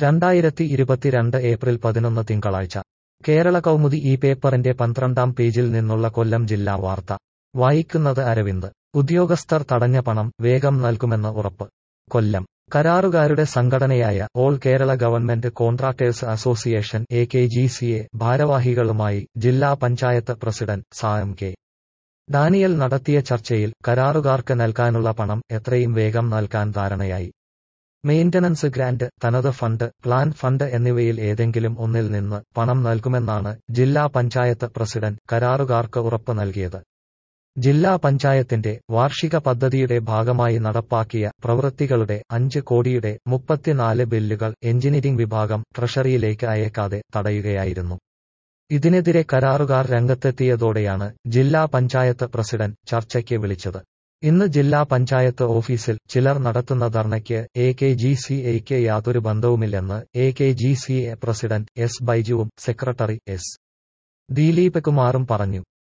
രണ്ടായിരത്തി ഇരുപത്തിരണ്ട് ഏപ്രിൽ പതിനൊന്ന് തിങ്കളാഴ്ച കേരള കൗമുദി ഈ പേപ്പറിന്റെ പന്ത്രണ്ടാം പേജിൽ നിന്നുള്ള കൊല്ലം ജില്ലാ വാർത്ത വായിക്കുന്നത് അരവിന്ദ് ഉദ്യോഗസ്ഥർ തടഞ്ഞ പണം വേഗം നൽകുമെന്ന് ഉറപ്പ് കൊല്ലം കരാറുകാരുടെ സംഘടനയായ all Kerala government contractors association A K G C A ഭാരവാഹികളുമായി ജില്ലാ panchayat president Sam K Daniel നടത്തിയ ചർച്ചയിൽ കരാറുകാർക്ക് നൽകാനുള്ള പണം എത്രയും വേഗം നൽകാൻ ധാരണയായി മെയിന്റനൻസ് ഗ്രാന്റ് തനത് ഫണ്ട് പ്ലാൻ ഫണ്ട് എന്നിവയിൽ ഏതെങ്കിലും ഒന്നിൽ നിന്ന് പണം നൽകുമെന്നാണ് ജില്ലാ പഞ്ചായത്ത് പ്രസിഡന്റ് കരാറുകാർക്ക് ഉറപ്പ് നൽകിയത് ജില്ലാ പഞ്ചായത്തിന്റെ വാർഷിക പദ്ധതിയുടെ ഭാഗമായി നടപ്പാക്കിയ പ്രവൃത്തികളുടെ അഞ്ച് കോടിയുടെ മുപ്പത്തിനാല് ബില്ലുകൾ എഞ്ചിനീയറിംഗ് വിഭാഗം ട്രഷറിയിലേക്ക് അയക്കാതെ തടയുകയായിരുന്നു ഇതിനെതിരെ കരാറുകാർ രംഗത്തെത്തിയതോടെയാണ് ജില്ലാ പഞ്ചായത്ത് പ്രസിഡന്റ് ചർച്ചയ്ക്ക് വിളിച്ചത് ഇന്ന് ജില്ലാ പഞ്ചായത്ത് ഓഫീസിൽ ചിലർ നടത്തുന്ന ധർണയ്ക്ക് എ കെ ജി സി എയ്ക്ക് യാതൊരു ബന്ധവുമില്ലെന്ന് A K G C A president S ബൈജുവും സെക്രട്ടറി എസ് ദിലീപ് കുമാറും പറഞ്ഞു